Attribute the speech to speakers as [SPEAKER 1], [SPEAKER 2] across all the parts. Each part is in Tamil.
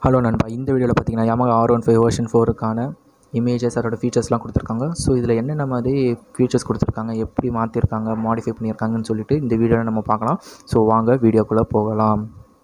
[SPEAKER 1] ஹலோ நண்பா இந்த வீடியோவில் பார்த்தீங்கன்னா Yamaha R one five version ஃபோருக்கான இமேஜஸ் அதோட ஃபீச்சர்ஸ்லாம் கொடுத்துருக்காங்க ஸோ இதில் என்னென்ன மாதிரி ஃபீச்சர்ஸ் கொடுத்துருக்காங்க எப்படி மாற்றிருக்காங்க மாடிஃபை பண்ணியிருக்காங்கன்னு சொல்லிட்டு இந்த வீடியோவில் நம்ம பார்க்கலாம் ஸோ வாங்க வீடியோக்குள்ளே போகலாம்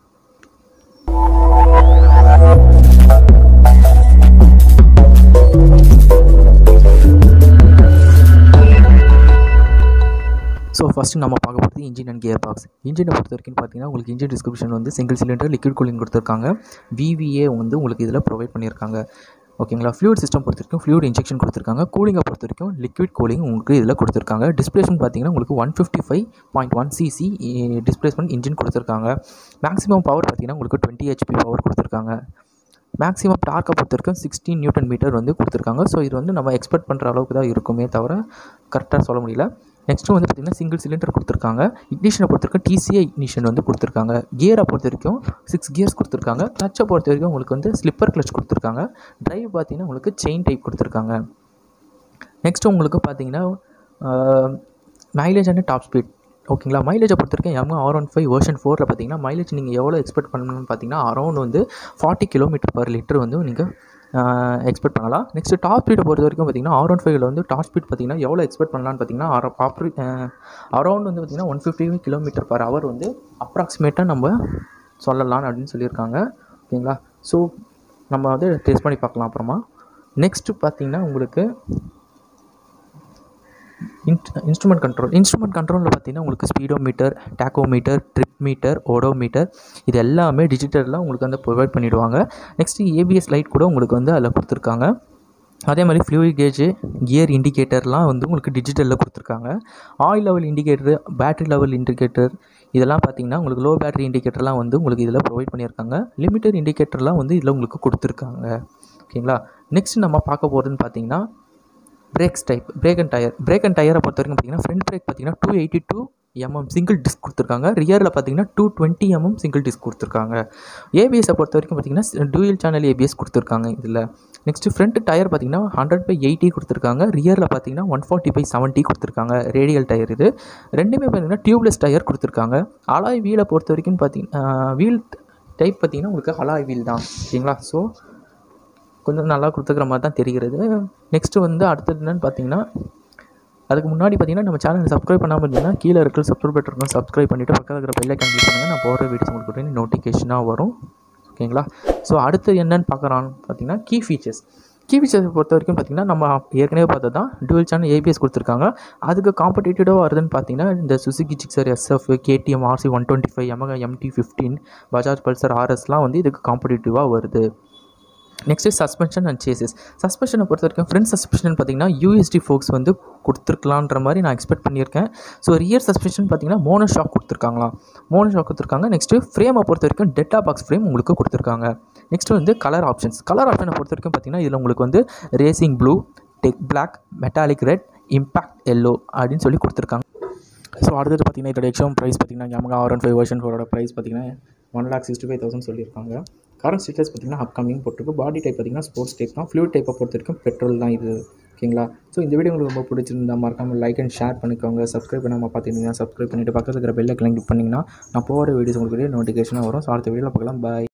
[SPEAKER 1] ஸோ ஃபஸ்ட்டு நம்ம பார்க்க போகிறது இன்ஜின் அண்ட் கியர் பாக்ஸ் இன்ஜினை பொறுத்த வரைக்கும் பார்த்தீங்கன்னா உங்களுக்கு இன்ஜின் டிஸ்கிரிப்ஷன் வந்து சிங்கிள் சிலிண்டர் லிக்விட் கூலிங் கொடுத்துருக்காங்க விவிஏ வந்து உங்களுக்கு இதில் ப்ரொவைட் பண்ணியிருக்காங்க ஓகேங்களா ஃப்ளூட் சிஸ்டம் பொறுத்த வரைக்கும் ஃப்ளூட் இன்ஜெக்ஷன் கொடுத்துருக்காங்க கூலிங்கை பொறுத்த வரைக்கும் லிக்விட் கூலிங் உங்களுக்கு இதில் கொடுத்துருக்காங்க டிஸ்பிளேஸ்மெண்ட் பார்த்தீங்கன்னா உங்களுக்கு one fifty five point one CC displacement engine கொடுத்துருக்காங்க மேக்ஸிமம் பவர் பார்த்தீங்கன்னா உங்களுக்கு டுவெண்ட்டி ஹெச்பி பவர் கொடுத்துருக்காங்க மேக்ஸிமம் டார்க்கை பொறுத்த வரைக்கும் சிக்ஸ்டீன் நியூட்டன் மீட்டர் வந்து கொடுத்துருக்காங்க ஸோ இது வந்து நம்ம எக்ஸ்பெக்ட் பண்ணுற அளவுக்கு தான் இருக்குமே தவிர கரெக்டாக சொல்ல முடியல நெக்ஸ்ட்டு வந்து பார்த்திங்கன்னா சிங்கிள் சிலிண்டர் கொடுத்துருக்காங்க இக்னிஷனை பொறுத்த வரைக்கும் டிசிஐ இக்னிஷன் வந்து கொடுத்துருக்காங்க கியரை பொறுத்த வரைக்கும் சிக்ஸ் கியர்ஸ் கொடுத்துருக்காங்க கிளச்சை பொறுத்த வரைக்கும் உங்களுக்கு வந்து ஸ்லிப்பர் கிளச் கொடுத்துருக்காங்க டிரைவ் பார்த்தீங்கன்னா உங்களுக்கு செயின் டைப் கொடுத்துருக்காங்க நெக்ஸ்ட்டு உங்களுக்கு பார்த்தீங்கன்னா மைலேஜ் அண்ட் டாப் ஸ்பீட் ஓகேங்களா மைலேஜை பொறுத்த வரைக்கும் Yamaha R one five version ஃபோரில் பார்த்தீங்கன்னா மைலேஜ் நீங்கள் எவ்வளோ எக்ஸ்பெக்ட் பண்ணணும்னு பார்த்தீங்கன்னா அரௌண்ட் வந்து ஃபார்ட்டி கிலோமீட்டர் பர் லிட்டர் வந்து நீங்கள் எக்ஸ்பெக்ட் பண்ணலாம் நெக்ஸ்ட் டாப் ஸ்பீடை பொறுத்த வரைக்கும் பார்த்தீங்கன்னா ஆர் ஒன் ஃபைவ்ல வந்து டாப் ஸ்பீட் பார்த்தீங்கன்னா எவ்வளோ எக்ஸ்பெக்ட் பண்ணலாம்னு பார்த்தீங்கன்னா அரௌண்ட் வந்து பார்த்தீங்கன்னா one fifty kilometre per hour வந்து அப்ராக்சிமேட்டாக நம்ம சொல்லலாம் அப்படின்னு சொல்லியிருக்காங்க ஓகேங்களா ஸோ நம்ம வந்து டெஸ்ட் பண்ணி பார்க்கலாம் அப்புறமா நெக்ஸ்ட்டு பார்த்தீங்கன்னா உங்களுக்கு இன்ஸ்ட்ருமெண்ட் கண்ட்ரோல் இன்ஸ்ட்ருமெண்ட் கண்ட்ரோலில் பார்த்தீங்கன்னா உங்களுக்கு speedometer tachometer trip meter odometer இது எல்லாமே டிஜிட்டலில் உங்களுக்கு வந்து ப்ரொவைட் பண்ணிவிடுவாங்க நெக்ஸ்ட்டு ஏபிஎஸ் லைட் கூட உங்களுக்கு வந்து அதில் கொடுத்துருக்காங்க அதே மாதிரி ஃப்ளூயிட் கேஜு கியர் இண்டிகேட்டர்லாம் வந்து உங்களுக்கு டிஜிட்டலில் கொடுத்துருக்காங்க oil level indicator battery level indicator இதெல்லாம் பார்த்தீங்கன்னா உங்களுக்கு லோ பேட்டரி இண்டிகேட்டர்லாம் வந்து உங்களுக்கு இதில் ப்ரொவைட் பண்ணியிருக்காங்க லிமிட்டட் இண்டிகேட்டர்லாம் வந்து இதில் உங்களுக்கு கொடுத்துருக்காங்க ஓகேங்களா நெக்ஸ்ட் நம்ம பார்க்க போகிறதுன்னு பார்த்தீங்கன்னா brakes type brake and tyre brake and டயரை பொறுத்த வரைக்கும் பார்த்தீங்கன்னா ஃப்ரண்ட் பிரேக் பார்த்தீங்கன்னா two eighty two MM single disc கொடுத்துருக்காங்க ரியரில் பார்த்தீங்கன்னா two twenty MM single disc கொடுத்துருக்காங்க ஏபிஎஸை பொறுத்த வரைக்கும் பார்த்தீங்கன்னா டூயல் சேனல் ஏபிஎஸ் கொடுத்துருக்காங்க இதில் நெக்ஸ்ட்டு ஃப்ரண்ட் டயர் பார்த்தீங்கன்னா ஹண்ட்ரட் பை எயிட்டி கொடுத்துருக்காங்க ரியரில் பார்த்தீங்கன்னா ஒன் ஃபார்ட்டி பை செவன்ட்டி கொடுத்துருக்காங்க ரேடியல் டயர் இது ரெண்டுமே பார்த்தீங்கன்னா டியூப்லெஸ் டயர் கொடுத்துருக்காங்க அலாய் வீலை பொறுத்த வரைக்கும் பார்த்தீங்கன்னா வீல் டைப் பார்த்தீங்கன்னா உங்களுக்கு அலாய் வீல் தான் ஓகேங்களா ஸோ கொஞ்சம் நல்லா கொடுத்துக்கிற மாதிரி தான் தெரிகிறது நெக்ஸ்ட்டு வந்து அடுத்தது என்னென்னு பார்த்தீங்கன்னா அதுக்கு முன்னாடி பார்த்தீங்கன்னா நம்ம சேனல் சப்ஸ்கிரைப் பண்ணாமல் இருந்தீங்கன்னா கீழே இருக்கிற சப்ஸ்கிரைப் பட்டன் சப்ஸ்கிரைப் பண்ணிவிட்டு பக்கத்தில் இருக்கிற பெல்லை கிளிக் பண்ணுங்கள் நான் போகிற வீடியோஸ் உங்களுக்கு உடனே நோட்டிஃபிகேஷனாக வரும் ஓகேங்களா ஸோ அடுத்து என்னென்னு பார்க்குறான்னு பார்த்தீங்கன்னா கீ ஃபீச்சர்ஸ் கீ ஃபீச்சர்ஸ் பொறுத்த வரைக்கும் பார்த்தீங்கன்னா நம்ம ஏற்கனவே பார்த்தது தான் டுவெல் சேனல் ஏபிஎஸ் கொடுத்துருக்காங்க அதுக்கு காம்படிட்டிவாக வருதுன்னு பார்த்தீங்கன்னா இந்த Suzuki Gixxer SF KTM RC one twenty five Yamaha MT fifteen Bajaj Pulsar ஆர்எஸ்லாம் வந்து இதுக்கு காம்படிட்டிவாக வருது நெக்ஸ்ட்டு சஸ்பென்ஷன் அண்ட் சேசஸ் சஸ்பென்ஷனை பொறுத்த வரைக்கும் ஃப்ரண்ட் சஸ்பென்ஷன் பார்த்தீங்கன்னா யூஎஸ்டி ஃபோக்ஸ் வந்து கொடுத்துருக்கலான்ற மாதிரி நான் எக்ஸ்பெக்ட் பண்ணியிருக்கேன் ஸோ ரியர் சஸ்பென்ஷன் பார்த்தீங்கன்னா மோனோ ஷாக் கொடுத்துருக்காங்களா மோனோ ஷாக் கொடுத்துருக்காங்க நெக்ஸ்ட்டு ஃப்ரேமை பொறுத்த வரைக்கும் டெட்டா பாக்ஸ் ஃப்ரேம் உங்களுக்கு கொடுத்துருக்காங்க நெக்ஸ்ட்டு வந்து கலர் ஆப்ஷன்ஸ் கலர் ஆப்ஷனை பொறுத்த வரைக்கும் பார்த்தீங்கன்னா இதில் உங்களுக்கு வந்து racing blue tech black metallic red impact yellow அப்படின்னு சொல்லி கொடுத்துருக்காங்க ஸோ அடுத்தது பார்த்தீங்கன்னா இதோட எக்ஸாம் ப்ரைஸ் பார்த்தீங்கன்னா Yamaha R one five version ஃபோரோட ப்ரைஸ் பார்த்தீங்கன்னா one lakh sixty five thousand சொல்லியிருக்காங்க கரண்ட் ஸ்டிக்கர்ஸ் பார்த்தீங்கன்னா அப்கமிங் போட்டிருக்கு பாடி டைப் பார்த்தீங்கன்னா ஸ்போர்ட்ஸ் டைப் தான் ஃப்ளூட் டைப்பை பொறுத்த வரைக்கும் பெட்ரோல் தான் இது ஓகேங்களா ஸோ இந்த வீடியோ உங்களுக்கு ரொம்ப பிடிச்சிருந்தா மறக்காமல் லைக் அண்ட் ஷேர் பண்ணிக்கோங்க சப்ஸ்கிரைப் பண்ணாமல் பார்த்துருந்தீங்கன்னா சப்ஸ்கிரைப் பண்ணிவிட்டு பக்கத்தில் இருக்கிற பெல்லை கிளிக் பண்ணிங்கன்னா நான் போகிற வீடியோஸ் உங்களுக்கு நோட்டிஃபிகேஷனாக வரும் ஸோ அடுத்த வீடியோவில் பார்க்கலாம் பாய்